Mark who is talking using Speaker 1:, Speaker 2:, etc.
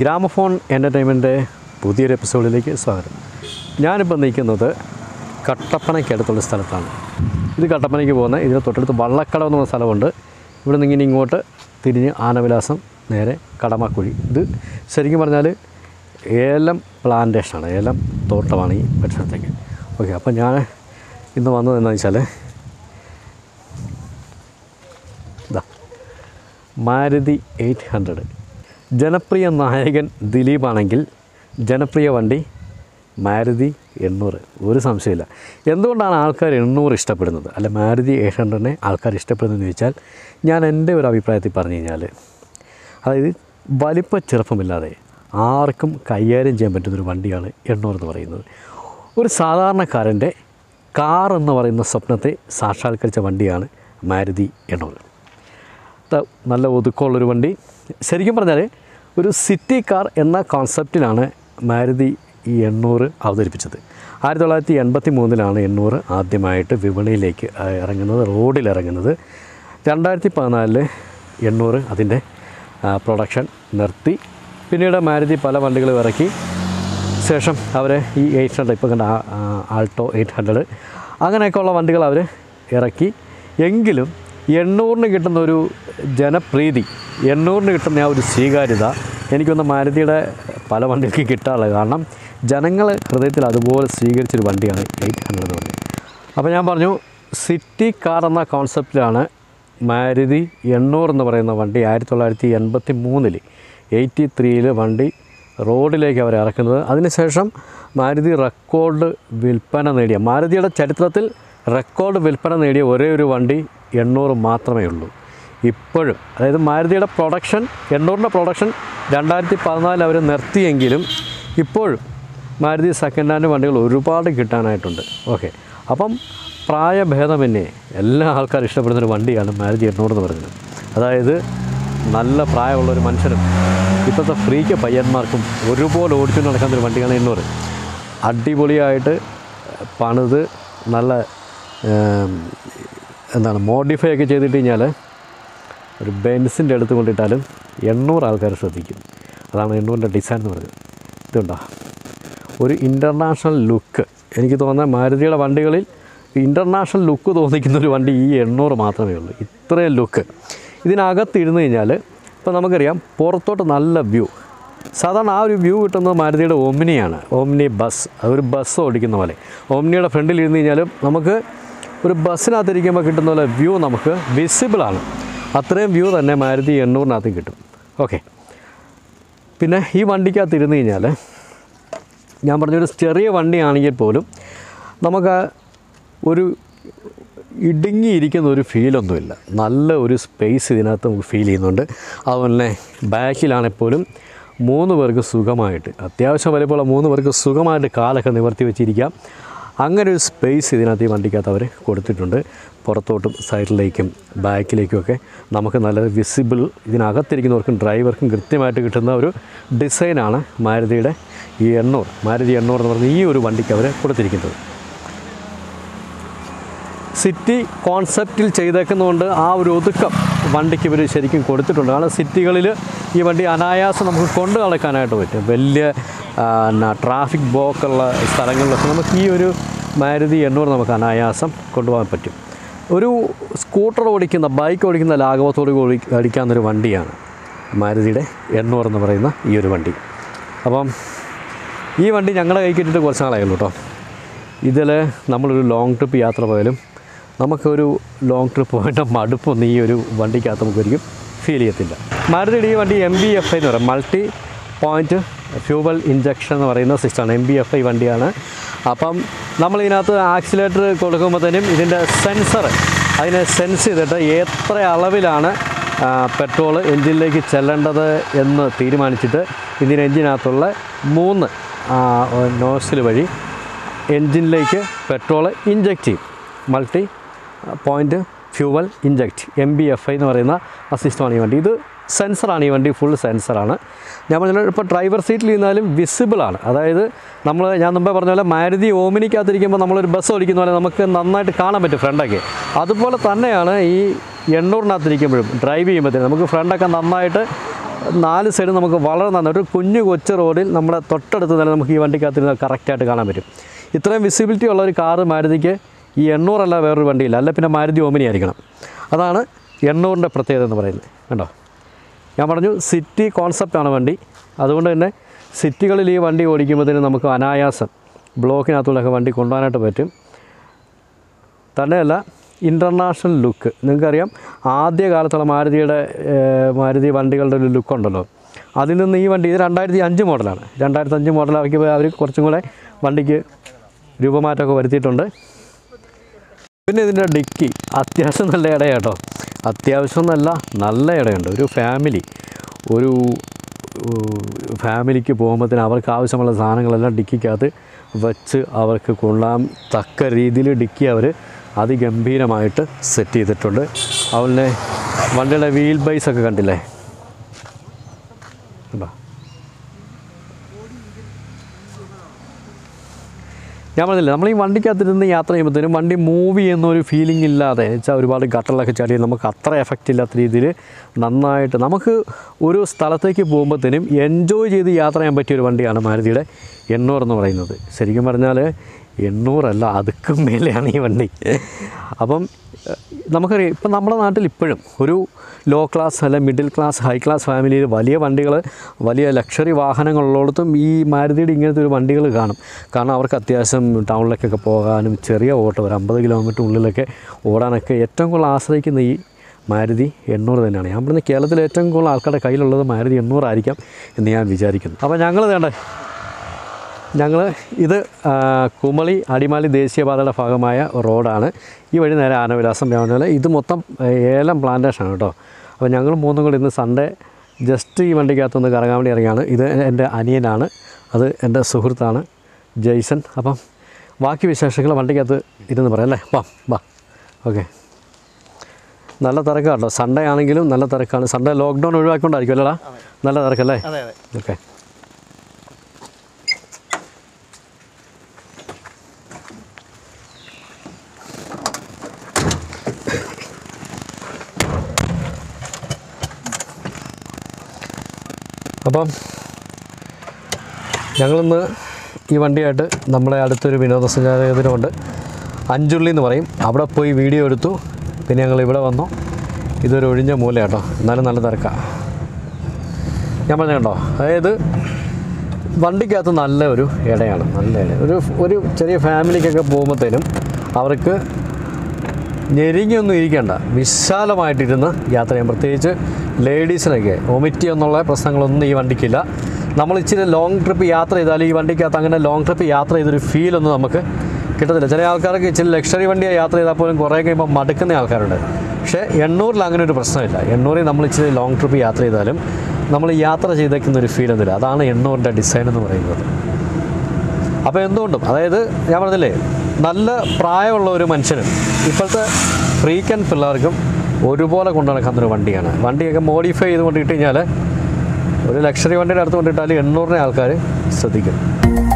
Speaker 1: gramophone entertainment പുതിയൊരു എപ്പിസോഡിലേക്ക് സ്വാഗതം ഞാനിപ്പോൾ നിൽക്കുന്നത് കട്ടപ്പനയ്ക്കടുത്തുള്ള സ്ഥലത്താണ് ഇത് കട്ടപ്പനയ്ക്ക് പോകുന്ന ഇതിന് തൊട്ടടുത്ത് വള്ളക്കടവ് എന്ന് പറഞ്ഞ സ്ഥലമുണ്ട് ഇവിടെ നിന്ന് ഇങ്ങനെ ഇങ്ങോട്ട് തിരിഞ്ഞ് ആനവിലാസം നേരെ കടമക്കുഴി ഇത് ശരിക്കും പറഞ്ഞാൽ ഏലം പ്ലാന്റേഷനാണ് ഏലം തോട്ടമാണ് ഈ പരിസരത്തേക്ക് ഓക്കെ അപ്പോൾ ഞാൻ ഇന്ന് വന്നത് എന്താണെന്ന് വെച്ചാൽ ഇതാ മാരുതി എയ്റ്റ് ഹൺഡ്രഡ് ജനപ്രിയ നായകൻ ദിലീപാണെങ്കിൽ ജനപ്രിയ വണ്ടി മാരുതി എണ്ണൂറ് ഒരു സംശയമില്ല എന്തുകൊണ്ടാണ് ആൾക്കാർ എണ്ണൂറ് ഇഷ്ടപ്പെടുന്നത് അല്ല മാരുതി എയ്റ്റ് ഹൺഡ്രഡിനെ ആൾക്കാർ ഇഷ്ടപ്പെടുന്നതെന്ന് ചോദിച്ചാൽ ഞാൻ എൻ്റെ ഒരു അഭിപ്രായത്തിൽ പറഞ്ഞു കഴിഞ്ഞാൽ അതായത് വലിപ്പ ചെറുപ്പമില്ലാതെ ആർക്കും കൈകാര്യം ചെയ്യാൻ പറ്റുന്നൊരു വണ്ടിയാണ് എണ്ണൂറ് എന്ന് പറയുന്നത് ഒരു സാധാരണക്കാരൻ്റെ കാർ എന്ന് പറയുന്ന സ്വപ്നത്തെ സാക്ഷാത്കരിച്ച വണ്ടിയാണ് മാരുതി എണ്ണൂറ് ത- നല്ല ഒതുക്കമുള്ളൊരു വണ്ടി ശരിക്കും പറഞ്ഞാൽ ഒരു സിറ്റി കാർ എന്ന കോൺസെപ്റ്റിലാണ് മാരുതി ഈ എണ്ണൂറ് അവതരിപ്പിച്ചത് ആയിരത്തി തൊള്ളായിരത്തി എൺപത്തി മൂന്നിലാണ് എണ്ണൂറ് ആദ്യമായിട്ട് വിപണിയിലേക്ക് ആ, ഇറങ്ങുന്നത് റോഡിൽ ഇറങ്ങുന്നത് രണ്ടായിരത്തി പതിനാലിൽ എണ്ണൂറ് അതിൻ്റെ പ്രൊഡക്ഷൻ നിർത്തി പിന്നീട് മാരുതി പല വണ്ടികളും ഇറക്കി ശേഷം അവർ ഈ എയ്റ്റ് ഹൺഡ്രഡ് ഇപ്പോൾ കണ്ട ആ- ആ ആൾട്ടോ എയ്റ്റ് ഹൺഡ്രഡ് അങ്ങനെയൊക്കെയുള്ള വണ്ടികൾ അവർ ഇറക്കി എങ്കിലും എണ്ണൂറിന് കിട്ടുന്ന ഒരു ജനപ്രീതി എണ്ണൂറിന് കിട്ടുന്ന ആ ഒരു സ്വീകാര്യത എനിക്കൊന്ന് മാരുതിയുടെ പല വണ്ടികൾക്ക് കിട്ടാറുള്ളത് കാരണം ജനങ്ങൾ ഹൃദയത്തിൽ അതുപോലെ സ്വീകരിച്ചൊരു വണ്ടിയാണ് എയ്റ്റ് ഹൺഡ്രഡ് എന്ന് പറയുന്നത് അപ്പോൾ ഞാൻ പറഞ്ഞു സിറ്റി കാർ എന്ന കോൺസെപ്റ്റിലാണ് മാരുതി എണ്ണൂറ് എന്ന് പറയുന്ന വണ്ടി ആയിരത്തി തൊള്ളായിരത്തി എൺപത്തി മൂന്നിൽ എയ്റ്റി ത്രീയിൽ വണ്ടി റോഡിലേക്ക് അവർ ഇറക്കുന്നത് അതിനുശേഷം മാരുതി റെക്കോർഡ് വിൽപ്പന നേടിയ മാരുതിയുടെ ചരിത്രത്തിൽ റെക്കോർഡ് വിൽപ്പന നേടിയ ഒരേ ഒരു വണ്ടി എണ്ണൂറ് മാത്രമേ ഉള്ളൂ ഇപ്പോഴും അതായത് മാരുതിയുടെ പ്രൊഡക്ഷൻ എണ്ണൂറിൻ്റെ പ്രൊഡക്ഷൻ രണ്ടായിരത്തി പതിനാലിൽ അവർ നിർത്തിയെങ്കിലും ഇപ്പോഴും മാരുതി സെക്കൻഡ് ഹാൻഡ് വണ്ടികൾ ഒരുപാട് കിട്ടാനായിട്ടുണ്ട് ഓക്കെ അപ്പം പ്രായഭേദമന്യേ എല്ലാ ആൾക്കാരും ഇഷ്ടപ്പെടുന്നൊരു വണ്ടിയാണ് മാരുതി എണ്ണൂറ് എന്ന് പറയുന്നത് അതായത് നല്ല പ്രായമുള്ളൊരു മനുഷ്യനും ഇപ്പോഴത്തെ ഫ്രീക്ക് പയ്യന്മാർക്കും ഒരുപോലെ ഓടിച്ചു നടക്കുന്ന ഒരു വണ്ടിയാണ് എണ്ണൂറ് അടിപൊളിയായിട്ട് പണിത് നല്ല ഏം, എന്താണ് മോഡിഫൈ ഒക്കെ ചെയ്തിട്ട് കഴിഞ്ഞാൽ ഒരു ബെൻസിൻ്റെ അടുത്ത് കൊണ്ടിട്ടാലും എണ്ണൂറ് ആൾക്കാർ ശ്രദ്ധിക്കും അതാണ് എണ്ണൂറിൻ്റെ ഡിസൈൻ എന്ന് പറയുന്നത് ഇതുണ്ടോ ഒരു ഇൻ്റർനാഷണൽ ലുക്ക് എനിക്ക് തോന്നുന്ന മാരുതിയുടെ വണ്ടികളിൽ ഇൻ്റർനാഷണൽ ലുക്ക് തോന്നിക്കുന്ന ഒരു വണ്ടി ഈ എണ്ണൂറ് മാത്രമേ ഉള്ളൂ ഇത്രയും ലുക്ക് ഇതിനകത്ത് ഇരുന്ന് കഴിഞ്ഞാൽ ഇപ്പോൾ നമുക്കറിയാം പുറത്തോട്ട് നല്ല വ്യൂ സാധാരണ ആ ഒരു വ്യൂ കിട്ടുന്നത് മാരുതിയുടെ ഓമിനിയാണ് ഓമിനി ബസ് അതൊരു ബസ് ഓടിക്കുന്ന പോലെ ഓമിനിയുടെ ഫ്രണ്ടിൽ ഇരുന്ന് കഴിഞ്ഞാലും നമുക്ക് ഒരു ബസ്സിനകത്തിരിക്കുമ്പോൾ കിട്ടുന്ന പോലെ വ്യൂ നമുക്ക് വിസിബിളാണ് അത്രയും വ്യൂ തന്നെ മാരുതി എണ്ണൂറിനകത്ത് കിട്ടും ഓക്കെ പിന്നെ ഈ വണ്ടിക്കകത്ത് ഇരുന്ന് കഴിഞ്ഞാൽ ഞാൻ പറഞ്ഞൊരു ചെറിയ വണ്ടിയാണെങ്കിൽ പോലും നമുക്ക് ഒരു ഇടുങ്ങിയിരിക്കുന്ന ഒരു ഫീലൊന്നുമില്ല നല്ല ഒരു സ്പേസ് ഇതിനകത്ത് നമുക്ക് ഫീൽ ചെയ്യുന്നുണ്ട് അതുപോലെ തന്നെ ബാക്കിലാണെങ്കിൽ പോലും മൂന്ന് പേർക്ക് സുഖമായിട്ട് അത്യാവശ്യം വലിപ്പമുള്ള മൂന്ന് പേർക്ക് സുഖമായിട്ട് കാലൊക്കെ നിവർത്തി വെച്ചിരിക്കാം അങ്ങനെ ഒരു സ്പേസ് ഇതിനകത്ത് ഈ വണ്ടിക്കകത്ത് അവർ കൊടുത്തിട്ടുണ്ട് പുറത്തോട്ടും സൈഡിലേക്കും ബാക്കിലേക്കും ഒക്കെ നമുക്ക് നല്ല വിസിബിൾ ഇതിനകത്തിരിക്കുന്നവർക്കും ഡ്രൈവർക്കും കൃത്യമായിട്ട് കിട്ടുന്ന ഒരു ഡിസൈനാണ് മാരുതിയുടെ ഈ എണ്ണൂറ് മാരുതി എണ്ണൂറ് എന്ന് പറയുന്ന ഈ ഒരു വണ്ടിക്ക് അവർ കൊടുത്തിരിക്കുന്നത് സിറ്റി കോൺസെപ്റ്റിൽ ചെയ്തേക്കുന്നതുകൊണ്ട് ആ ഒരു ഒതുക്കം വണ്ടിക്ക് ഇവർ ശരിക്കും കൊടുത്തിട്ടുണ്ട് കാരണം സിറ്റികളിൽ ഈ വണ്ടി അനായാസം നമുക്ക് കൊണ്ടു നടക്കാനായിട്ട് പറ്റും വലിയ ട്രാഫിക് ബ്ലോക്കുള്ള സ്ഥലങ്ങളിലൊക്കെ നമുക്ക് ഈ ഒരു മാരുതി എണ്ണൂറ് നമുക്ക് അനായാസം കൊണ്ടുപോകാൻ പറ്റും ഒരു സ്കൂട്ടർ ഓടിക്കുന്ന ബൈക്ക് ഓടിക്കുന്ന ലാഘവത്തോട് ഓടി ഓടിക്കാവുന്നൊരു വണ്ടിയാണ് മാരുതിയുടെ എണ്ണൂറ് എന്ന് പറയുന്ന ഈ ഒരു വണ്ടി അപ്പം ഈ വണ്ടി ഞങ്ങളുടെ കൈ കിട്ടിയിട്ട് കുറച്ച് നാളായുള്ളൂ കേട്ടോ ഇതിൽ നമ്മളൊരു ലോങ് ട്രിപ്പ് യാത്ര പോയാലും നമുക്കൊരു ലോങ് ട്രിപ്പ് പോയിട്ട് മടുപ്പൊന്നും ഈ ഒരു വണ്ടിക്കകത്ത് നമുക്ക് ഒരിക്കലും ഫീൽ ചെയ്യത്തില്ല മാരുതിയുടെ ഈ വണ്ടി എം ബി എഫ് ഐ എന്ന് പറയും മൾട്ടി പോയിൻറ്റ് ഫ്യൂവൽ ഇഞ്ചക്ഷൻ എന്ന് പറയുന്ന സിസ്റ്റമാണ് എം ബി എഫ് ഐ വണ്ടിയാണ് അപ്പം നമ്മളിതിനകത്ത് ആക്സിലേറ്റർ കൊടുക്കുമ്പോഴത്തേനും ഇതിൻ്റെ സെൻസർ അതിനെ സെൻസ് ചെയ്തിട്ട് എത്ര അളവിലാണ് പെട്രോൾ എൻജിനിലേക്ക് ചെല്ലേണ്ടത് എന്ന് തീരുമാനിച്ചിട്ട് ഇതിന് എൻജിനകത്തുള്ള മൂന്ന് നോസിൽ വഴി എൻജിനിലേക്ക് പെട്രോൾ ഇഞ്ചെക്റ്റ് ചെയ്യും multi point fuel inject M B F I എന്ന് പറയുന്ന ആ സിസ്റ്റമാണ് ഈ വണ്ടി ഇത് സെൻസറാണ് ഈ വണ്ടി ഫുൾ സെൻസറാണ് ഞാൻ പറഞ്ഞ ഇപ്പോൾ ഡ്രൈവർ സീറ്റിൽ ഇരുന്നാലും വിസിബിളാണ് അതായത് നമ്മൾ ഞാൻ മുമ്പേ പറഞ്ഞ പോലെ മാരുതി ഓമിനിക്കകത്തിരിക്കുമ്പോൾ നമ്മളൊരു ബസ് ഓടിക്കുന്ന പോലെ നമുക്ക് നന്നായിട്ട് കാണാൻ പറ്റും ഫ്രണ്ടൊക്കെ അതുപോലെ തന്നെയാണ് ഈ എണ്ണൂറിനകത്തിരിക്കുമ്പോഴും ഡ്രൈവ് ചെയ്യുമ്പോഴത്തേനും നമുക്ക് ഫ്രണ്ടൊക്കെ നന്നായിട്ട് നാല് സൈഡ് നമുക്ക് വളരെ നന്നായി ഒരു കുഞ്ഞു കൊച്ചു റോഡിൽ നമ്മുടെ തൊട്ടടുത്ത് തന്നെ നമുക്ക് ഈ വണ്ടിക്കകത്തിരുന്ന് കറക്റ്റായിട്ട് കാണാൻ പറ്റും ഇത്രയും വിസിബിലിറ്റി ഉള്ള ഒരു കാറ് മാരുതിക്ക് ഈ എണ്ണൂറല്ല വേറൊരു വണ്ടിയില്ല അല്ല പിന്നെ മാരുതി ഓമിനി ആയിരിക്കണം അതാണ് എണ്ണൂറിൻ്റെ പ്രത്യേകത എന്ന് പറയുന്നത് കണ്ടോ ഞാൻ പറഞ്ഞു സിറ്റി കോൺസെപ്റ്റാണ് വണ്ടി അതുകൊണ്ട് തന്നെ സിറ്റികളിൽ ഈ വണ്ടി ഓടിക്കുമ്പോഴത്തേനും നമുക്ക് അനായാസം ബ്ലോക്കിനകത്തുള്ളൊക്കെ വണ്ടി കൊണ്ടുപോകാനായിട്ട് പറ്റും തന്നെയല്ല ഇൻ്റർനാഷണൽ ലുക്ക് നിങ്ങൾക്കറിയാം ആദ്യ കാലത്തുള്ള മാരുതിയുടെ ഏഹ്, മാരുതി വണ്ടികളുടെ ഒരു ലുക്ക് ഉണ്ടല്ലോ അതിൽ നിന്ന് ഈ വണ്ടി ഇത് രണ്ടായിരത്തി അഞ്ച് മോഡലാണ് രണ്ടായിരത്തി അഞ്ച് മോഡലാക്കിയപ്പോൾ അവർ കുറച്ചും കൂടെ വണ്ടിക്ക് രൂപമാറ്റമൊക്കെ വരുത്തിയിട്ടുണ്ട് പിന്നെ ഇതിൻ്റെ ഡിക്കി അത്യാവശ്യം നല്ല ഇടയാട്ടോ അത്യാവശ്യം എന്നല്ല നല്ല ഇടയുണ്ട് ഒരു ഫാമിലി ഒരു ഉം, ഫാമിലിക്ക് പോകുമ്പോഴത്തേന് അവർക്ക് ആവശ്യമുള്ള സാധനങ്ങളെല്ലാം ഡിക്കിക്കകത്ത് വെച്ച് അവർക്ക് കൊള്ളാൻ തക്ക രീതിയിൽ ഡിക്കി അവർ അതിഗംഭീരമായിട്ട് സെറ്റ് ചെയ്തിട്ടുണ്ട് അതുപോലെ വണ്ടിയുടെ വീൽ ബൈസ് ഒക്കെ കണ്ടില്ലേ കണ്ടോ ഞാൻ പറഞ്ഞില്ല നമ്മൾ ഈ വണ്ടിക്കകത്തിരുന്ന് യാത്ര ചെയ്യുമ്പോഴത്തേനും വണ്ടി മൂവ് ചെയ്യുന്ന ഒരു ഫീലിംഗ് ഇല്ലാതെ എന്ന് വെച്ചാൽ ഒരുപാട് ഗട്ടറിലൊക്കെ ചാടി നമുക്ക് അത്ര എഫക്റ്റ് ഇല്ലാത്ത രീതിയിൽ നന്നായിട്ട് നമുക്ക് ഒരു സ്ഥലത്തേക്ക് പോകുമ്പോഴത്തേനും എൻജോയ് ചെയ്ത് യാത്ര ചെയ്യാൻ പറ്റിയ ഒരു വണ്ടിയാണ് മാരുതിയുടെ എണ്ണൂറ് എന്ന് പറയുന്നത് ശരിക്കും പറഞ്ഞാൽ എണ്ണൂറല്ല അതുക്കും മേലെയാണ് ഈ വണ്ടി അപ്പം ഏഹ്, നമുക്കറിയാം ഇപ്പം നമ്മുടെ നാട്ടിൽ ഇപ്പോഴും ഒരു ലോ ക്ലാസ് അല്ല മിഡിൽ ക്ലാസ് ഹൈ ക്ലാസ് ഫാമിലിയിൽ വലിയ വണ്ടികൾ വലിയ ലക്ഷറി വാഹനങ്ങളുള്ളിടത്തും ഈ മാരുതിയുടെ ഇങ്ങനത്തെ ഒരു വണ്ടികൾ കാണും കാരണം അവർക്ക് അത്യാവശ്യം ടൗണിലേക്കൊക്കെ പോകാനും ചെറിയ ഓട്ടം ഒരു അമ്പത് കിലോമീറ്റർ ഉള്ളിലൊക്കെ ഓടാനൊക്കെ ഏറ്റവും കൂടുതൽ ആശ്രയിക്കുന്ന ഈ മാരുതി എണ്ണൂറ് തന്നെയാണ് ഞാൻ പറയുന്നത് കേരളത്തിലെ ഏറ്റവും കൂടുതൽ ആൾക്കാരുടെ കയ്യിലുള്ളത് മാരുതി എണ്ണൂറായിരിക്കാം എന്ന് ഞാൻ വിചാരിക്കുന്നു അപ്പോൾ ഞങ്ങൾ വേണ്ടേ ഞങ്ങൾ ഇത് ആ, കുമളി അടിമാലി ദേശീയപാതയുടെ ഭാഗമായ റോഡാണ് ഈ വഴി നേരെ ആനവിലാസം ഞാൻ പറഞ്ഞ പോലെ ഇത് മൊത്തം ഏ, ഏലം പ്ലാന്റേഷനാണ് കേട്ടോ അപ്പോൾ ഞങ്ങൾ മൂന്നും കൂടി ഇന്ന് സൺഡേ ജസ്റ്റ് ഈ വണ്ടിക്കകത്തൊന്ന് കറങ്ങാൻ വേണ്ടി ഇറങ്ങിയാണ് ഇത് എൻ്റെ അനിയനാണ് അത് എൻ്റെ സുഹൃത്താണ് ജെയ്സൺ അപ്പം ബാക്കി വിശേഷങ്ങൾ വണ്ടിക്കകത്ത് ഇരുന്ന് പറയാം അല്ലേ വാ വാ ഓക്കെ നല്ല തിരക്കാണ് കേട്ടോ സൺഡേ ആണെങ്കിലും നല്ല തിരക്കാണ് സൺഡേ ലോക്ക്ഡൗൺ ഒഴിവാക്കിക്കൊണ്ടായിരിക്കും അല്ലേടാ നല്ല തിരക്കല്ലേ
Speaker 2: അതെ അതെ
Speaker 1: ഓക്കെ അപ്പം ഞങ്ങളിന്ന് ഈ വണ്ടിയായിട്ട് നമ്മളെ അടുത്തൊരു വിനോദസഞ്ചാര കേന്ദ്രമുണ്ട് അഞ്ചുള്ളി എന്ന് പറയും അവിടെ പോയി വീഡിയോ എടുത്തു പിന്നെ ഞങ്ങൾ ഇവിടെ വന്നു ഇതൊരു ഒഴിഞ്ഞ മൂലയാട്ടോ എന്നാലും നല്ല തിരക്കാണ് ഞാൻ പറഞ്ഞ കണ്ടോ അതായത് വണ്ടിക്കകത്ത് നല്ല ഒരു ഇടയാണ് നല്ല ഇട ഒരു ഒരു ചെറിയ ഫാമിലിക്കൊക്കെ പോകുമ്പോഴത്തേനും അവർക്ക് ഞെരുങ്ങിയൊന്നും ഇരിക്കേണ്ട വിശാലമായിട്ടിരുന്ന് യാത്ര ചെയ്യാം പ്രത്യേകിച്ച് ലേഡീസിനൊക്കെ വൊമിറ്റ് എന്നുള്ള പ്രശ്നങ്ങളൊന്നും ഈ വണ്ടിക്കില്ല നമ്മൾ ഇച്ചിരി ലോങ് ട്രിപ്പ് യാത്ര ചെയ്താൽ ഈ വണ്ടിക്കകത്ത് അങ്ങനെ ലോങ് ട്രിപ്പ് യാത്ര ചെയ്തൊരു ഫീലൊന്നും നമുക്ക് കിട്ടത്തില്ല ചില ആൾക്കാർക്ക് ഇച്ചിരി ലക്ഷറി വണ്ടിയെ യാത്ര ചെയ്താൽ പോലും കുറേ കഴിയുമ്പോൾ മടുക്കുന്ന ആൾക്കാരുണ്ട് പക്ഷേ എണ്ണൂറിൽ അങ്ങനെ ഒരു പ്രശ്നമില്ല എണ്ണൂറിൽ നമ്മൾ ഇച്ചിരി ലോങ് ട്രിപ്പ് യാത്ര ചെയ്താലും നമ്മൾ യാത്ര ചെയ്തേക്കുന്ന ഒരു ഫീൽ ഒന്നുമില്ല അതാണ് എണ്ണൂറിൻ്റെ ഡിസൈൻ എന്ന് പറയുന്നത് അപ്പോൾ എന്തുകൊണ്ടും അതായത് ഞാൻ പറഞ്ഞില്ലേ നല്ല പ്രായമുള്ള ഒരു മനുഷ്യനും ഇപ്പോഴത്തെ ഫ്രീക്കൻ പിള്ളേർക്കും ഒരുപോലെ കൊണ്ടു നടക്കുന്ന ഒരു വണ്ടിയാണ് വണ്ടിയൊക്കെ മോഡിഫൈ ചെയ്ത് കൊണ്ടിട്ട് കഴിഞ്ഞാൽ ഒരു ലക്ഷറി വണ്ടിയുടെ അടുത്ത് കൊണ്ടിട്ടാൽ എണ്ണൂറിനെ ആൾക്കാർ ശ്രദ്ധിക്കും